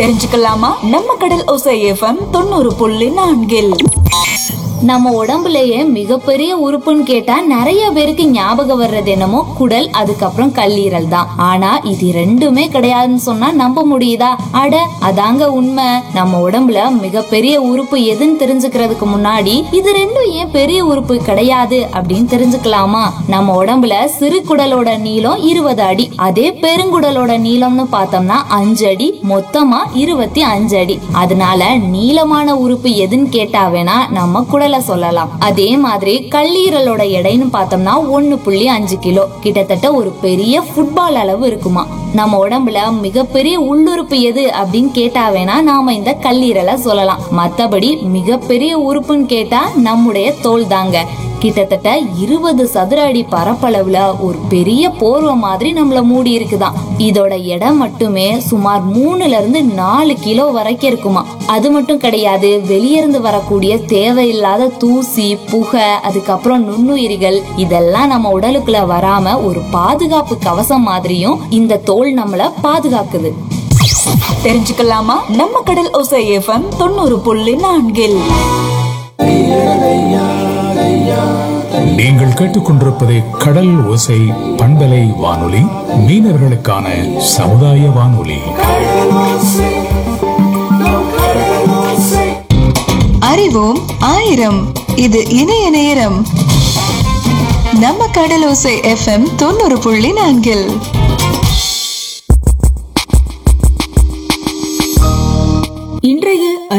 தெரிஞ்சுக்கலாமா நம்ம கடல் ஒசை எஃப்எம் தொண்ணூறு புள்ளி நான்கில் நம்ம உடம்புலயே மிகப்பெரிய உறுப்புன்னு கேட்டா நிறைய பேருக்கு ஞாபகம் வர்றது என்னமோ குடல் அதுக்கப்புறம் கல்லீரல் தான் ஆனா இது ரெண்டுமே கிடையாதுன்னு சொன்னா நம்ப முடியுதா அட அதாங்க உண்மை நம்ம உடம்புல மிகப்பெரிய உறுப்பு எதுன்னு தெரிஞ்சுக்கிறதுக்கு முன்னாடி இது ரெண்டும் ஏன் பெரிய உறுப்பு கிடையாது அப்படின்னு தெரிஞ்சுக்கலாமா நம்ம உடம்புல சிறு குடலோட நீளம் இருபது அடி அதே பெருங்குடலோட நீளம்னு பார்த்தோம்னா அஞ்சு அடி மொத்தமா இருபத்தி அஞ்சு அடி அதனால நீளமான உறுப்பு எதுன்னு கேட்டா வேணா நம்ம குடலை சொல்லலாம் அதே மாதிரி கல்லீரலோட எடைன்னு பார்த்தோம்னா ஒன்னு புள்ளி அஞ்சு கிலோ கிட்டத்தட்ட ஒரு பெரிய ஃபுட்பால் அளவு இருக்குமா நம்ம உடம்புல மிகப்பெரிய உள்ளுறுப்பு எது அப்படின்னு கேட்டா வேணா நாம இந்த கல்லீரலை சொல்லலாம் மத்தபடி மிகப்பெரிய உறுப்புன்னு கேட்டா நம்முடைய தோல் தாங்க கிட்டத்தட்ட இருபது சதுர அடி பரப்பளவுல ஒரு பெரிய போர்வை மாதிரி நம்மள மூடி இருக்குதாம் இதோட எடை மட்டுமே சுமார் மூணுல இருந்து நாலு கிலோ வரைக்கும் இருக்குமா அது மட்டும் கிடையாது வெளியிருந்து வரக்கூடிய தேவையில்லாத தூசி புகை அதுக்கப்புறம் நுண்ணுயிரிகள் இதெல்லாம் நம்ம உடலுக்குள்ள வராம ஒரு பாதுகாப்பு கவசம் மாதிரியும் இந்த தோல் நம்மள பாதுகாக்குது தெரிஞ்சுக்கலாமா நம்ம கடல் ஒசை எஃப்எம் தொண்ணூறு புள்ளி நான்கில் நீங்கள் கேட்டுக்கொண்டிருப்பது கடல் ஓசை பண்பலை வானொலி மீனவர்களுக்கான சமுதாய வானொலி அறிவோம் ஆயிரம் இது இணைய நேரம் நம்ம கடலோசை எஃப்எம் தொண்ணூறு புள்ளி நான்கில் இன்றைய